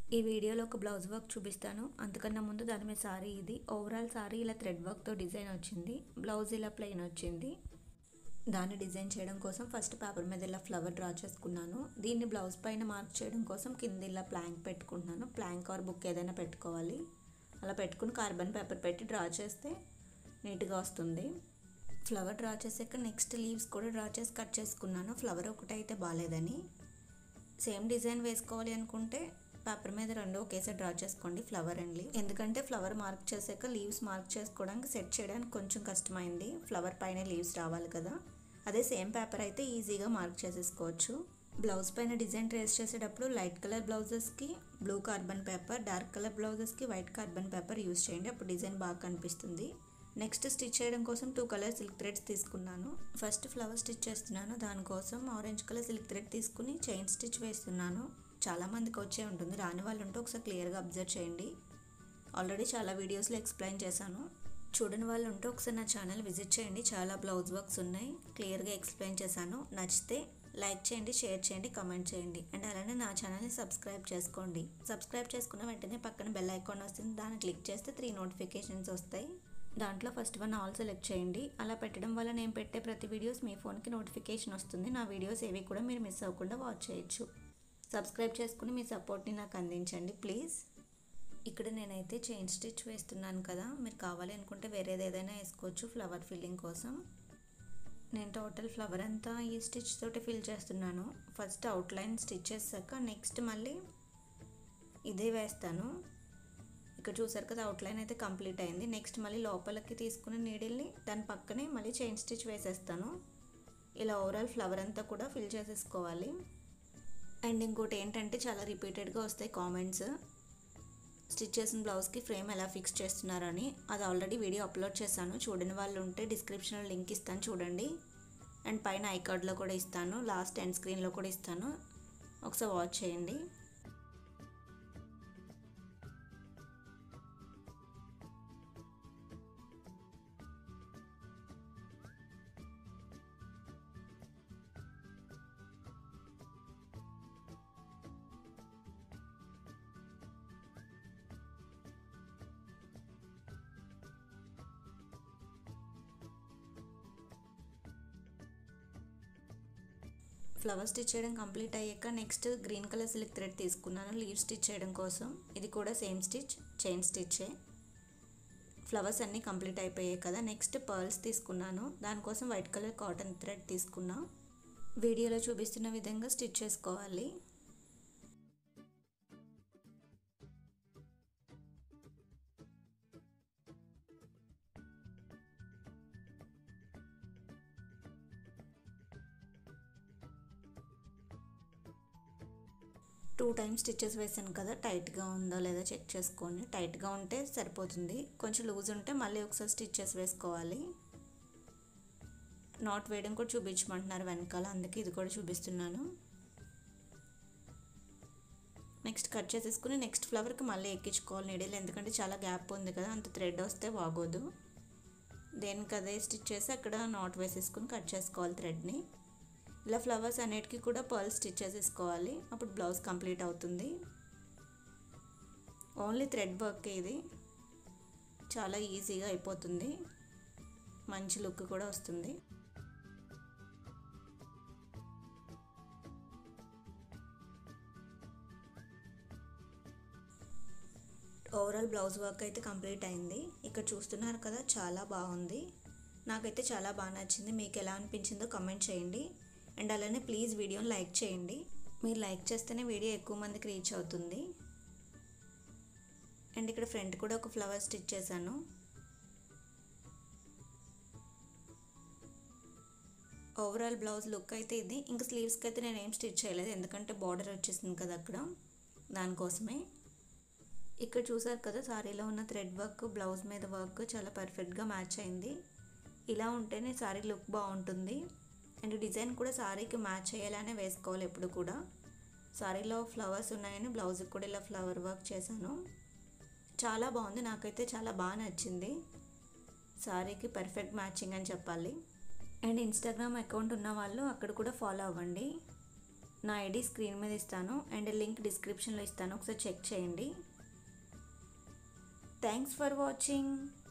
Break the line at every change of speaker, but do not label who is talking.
ఈ వీడియోలో ఒక బ్లౌజ్ వర్క్ చూపిస్తాను అంతకన్నా ముందు దాని మీద సారీ ఇది ఓవరాల్ సారీ ఇలా థ్రెడ్ వర్క్తో డిజైన్ వచ్చింది బ్లౌజ్ ఇలా ప్లెయిన్ వచ్చింది దాన్ని డిజైన్ చేయడం కోసం ఫస్ట్ పేపర్ మీద ఇలా ఫ్లవర్ డ్రా చేసుకున్నాను దీన్ని బ్లౌజ్ పైన మార్క్ చేయడం కోసం కింద ఇలా ప్లాంక్ పెట్టుకుంటున్నాను ప్లాంక్ ఆర్ బుక్ ఏదైనా పెట్టుకోవాలి అలా పెట్టుకుని కార్బన్ పేపర్ పెట్టి డ్రా చేస్తే నీట్గా వస్తుంది ఫ్లవర్ డ్రా చేసాక నెక్స్ట్ లీవ్స్ కూడా డ్రా చేసి కట్ చేసుకున్నాను ఫ్లవర్ ఒకటైతే బాగాలేదని సేమ్ డిజైన్ వేసుకోవాలి అనుకుంటే పేపర్ మీద రెండు ఒకేసారి డ్రా చేసుకోండి ఫ్లవర్ అండ్ లీవ్ ఎందుకంటే ఫ్లవర్ మార్క్ చేసాక లీవ్స్ మార్క్ చేసుకోవడానికి సెట్ చేయడానికి కొంచెం కష్టమైంది ఫ్లవర్ పైన లీవ్స్ రావాలి కదా అదే సేమ్ పేపర్ అయితే ఈజీగా మార్క్ చేసేసుకోవచ్చు బ్లౌజ్ పైన డిజైన్ ట్రేస్ చేసేటప్పుడు లైట్ కలర్ బ్లౌజెస్కి blue carbon paper dark colour బ్లౌజెస్కి వైట్ కార్బన్ పేపర్ యూస్ చేయండి అప్పుడు డిజైన్ బాగా కనిపిస్తుంది నెక్స్ట్ స్టిచ్ చేయడం కోసం టూ కలర్ సిల్క్ థ్రెడ్స్ తీసుకున్నాను ఫస్ట్ ఫ్లవర్ స్టిచ్ చేస్తున్నాను దానికోసం ఆరెంజ్ కలర్ సిల్క్ థ్రెడ్ తీసుకుని చైన్ స్టిచ్ వేస్తున్నాను చాలామందికి వచ్చే ఉంటుంది రాని వాళ్ళు ఉంటే ఒకసారి క్లియర్గా అబ్జర్వ్ చేయండి ఆల్రెడీ చాలా వీడియోస్లో ఎక్స్ప్లెయిన్ చేశాను చూడని వాళ్ళు ఉంటే ఒకసారి నా ఛానల్ విజిట్ చేయండి చాలా బ్లౌజ్ వర్క్స్ ఉన్నాయి క్లియర్గా ఎక్స్ప్లెయిన్ చేశాను నచ్చితే లైక్ చేయండి షేర్ చేయండి కమెంట్ చేయండి అండ్ అలానే నా ఛానల్ని సబ్స్క్రైబ్ చేసుకోండి సబ్స్క్రైబ్ చేసుకున్న వెంటనే పక్కన బెల్ ఐకాన్ వస్తుంది దాన్ని క్లిక్ చేస్తే త్రీ నోటిఫికేషన్స్ వస్తాయి దాంట్లో ఫస్ట్ వన్ ఆల్ సెలెక్ట్ చేయండి అలా పెట్టడం వల్ల నేను పెట్టే ప్రతి వీడియోస్ మీ ఫోన్కి నోటిఫికేషన్ వస్తుంది నా వీడియోస్ ఏవి కూడా మీరు మిస్ అవ్వకుండా వాచ్ చేయొచ్చు సబ్స్క్రైబ్ చేసుకుని మీ సపోర్ట్ని నాకు అందించండి ప్లీజ్ ఇక్కడ నేనైతే చైన్ స్టిచ్ వేస్తున్నాను కదా మీరు కావాలి అనుకుంటే వేరేది ఏదైనా వేసుకోవచ్చు ఫ్లవర్ ఫిల్లింగ్ కోసం నేను టోటల్ ఫ్లవర్ అంతా ఈ స్టిచ్ తోటి ఫిల్ చేస్తున్నాను ఫస్ట్ అవుట్లైన్ స్టిచ్ చేశాక నెక్స్ట్ మళ్ళీ ఇదే వేస్తాను ఇక్కడ చూసారు కదా అవుట్లైన్ అయితే కంప్లీట్ అయింది నెక్స్ట్ మళ్ళీ లోపలికి తీసుకున్న నీడిల్ని దాని పక్కనే మళ్ళీ చైన్ స్టిచ్ వేసేస్తాను ఇలా ఓవరాల్ ఫ్లవర్ అంతా కూడా ఫిల్ చేసేసుకోవాలి అండ్ ఇంకోటి ఏంటంటే చాలా రిపీటెడ్గా వస్తాయి కామెంట్స్ స్టిచ్ చేసిన బ్లౌజ్కి ఫ్రేమ్ ఎలా ఫిక్స్ చేస్తున్నారని అది ఆల్రెడీ వీడియో అప్లోడ్ చేశాను చూడని వాళ్ళు ఉంటే డిస్క్రిప్షన్లో లింక్ ఇస్తాను చూడండి అండ్ పైన ఐకార్డ్లో కూడా ఇస్తాను లాస్ట్ ఎండ్ స్క్రీన్లో కూడా ఇస్తాను ఒకసారి వాచ్ చేయండి ఫ్లవర్ స్టిచ్ చేయడం కంప్లీట్ అయ్యాక next green colour silk thread తీసుకున్నాను లీవ్ స్టిచ్ చేయడం కోసం ఇది కూడా సేమ్ స్టిచ్ చైన్ స్టిచ్చే ఫ్లవర్స్ అన్నీ కంప్లీట్ అయిపోయాయి కదా నెక్స్ట్ పర్ల్స్ తీసుకున్నాను దానికోసం వైట్ కలర్ కాటన్ థ్రెడ్ తీసుకున్నా వీడియోలో చూపిస్తున్న విధంగా స్టిచ్ చేసుకోవాలి టూ టైమ్స్ స్టిచెస్ వేసాను కదా టైట్గా ఉందో లేదో చెక్ చేసుకోండి టైట్గా ఉంటే సరిపోతుంది కొంచెం లూజ్ ఉంటే మళ్ళీ ఒకసారి స్టిచెస్ వేసుకోవాలి నాట్ వేయడం కూడా చూపించమంటున్నారు వెనకాల అందుకే ఇది కూడా చూపిస్తున్నాను నెక్స్ట్ కట్ చేసేసుకుని నెక్స్ట్ ఫ్లవర్కి మళ్ళీ ఎక్కించుకోవాలి నీడిల్ ఎందుకంటే చాలా గ్యాప్ ఉంది కదా అంత థ్రెడ్ వస్తే బాగోదు దేనికి అదే స్టిచ్ చేసి అక్కడ నాట్ వేసేసుకుని కట్ చేసుకోవాలి థ్రెడ్ని ఇలా ఫ్లవర్స్ అన్నిటికీ కూడా పర్ల్ స్టిచ్ చేసేసుకోవాలి అప్పుడు బ్లౌజ్ కంప్లీట్ అవుతుంది ఓన్లీ థ్రెడ్ వర్క్ ఇది చాలా ఈజీగా అయిపోతుంది మంచి లుక్ కూడా వస్తుంది ఓవరాల్ బ్లౌజ్ వర్క్ అయితే కంప్లీట్ అయింది ఇక్కడ చూస్తున్నారు కదా చాలా బాగుంది నాకైతే చాలా బాగా నచ్చింది మీకు ఎలా అనిపించిందో కమెంట్ చేయండి అండ్ అలానే ప్లీజ్ వీడియోని లైక్ చేయండి మీరు లైక్ చేస్తేనే వీడియో ఎక్కువ మందికి రీచ్ అవుతుంది అండ్ ఇక్కడ ఫ్రంట్ కూడా ఒక ఫ్లవర్ స్టిచ్ చేశాను ఓవరాల్ బ్లౌజ్ లుక్ అయితే ఇది ఇంకా స్లీవ్స్కి అయితే నేను ఏం స్టిచ్ చేయలేదు ఎందుకంటే బార్డర్ వచ్చేసింది కదా అక్కడ దానికోసమే ఇక్కడ చూసారు కదా సారీలో ఉన్న థ్రెడ్ వర్క్ బ్లౌజ్ మీద వర్క్ చాలా పర్ఫెక్ట్గా మ్యాచ్ అయింది ఇలా ఉంటేనే సారీ లుక్ బాగుంటుంది అండ్ డిజైన్ కూడా సారీకి మ్యాచ్ అయ్యేలానే వేసుకోవాలి ఎప్పుడు కూడా సారీలో ఫ్లవర్స్ ఉన్నాయని బ్లౌజ్కి కూడా ఇలా ఫ్లవర్ వర్క్ చేశాను చాలా బాగుంది నాకైతే చాలా బాగా నచ్చింది సారీకి పర్ఫెక్ట్ మ్యాచింగ్ అని చెప్పాలి అండ్ ఇన్స్టాగ్రామ్ అకౌంట్ ఉన్న వాళ్ళు అక్కడ కూడా ఫాలో అవ్వండి నా ఐడి స్క్రీన్ మీద ఇస్తాను అండ్ లింక్ డిస్క్రిప్షన్లో ఇస్తాను ఒకసారి చెక్ చేయండి థ్యాంక్స్ ఫర్ వాచింగ్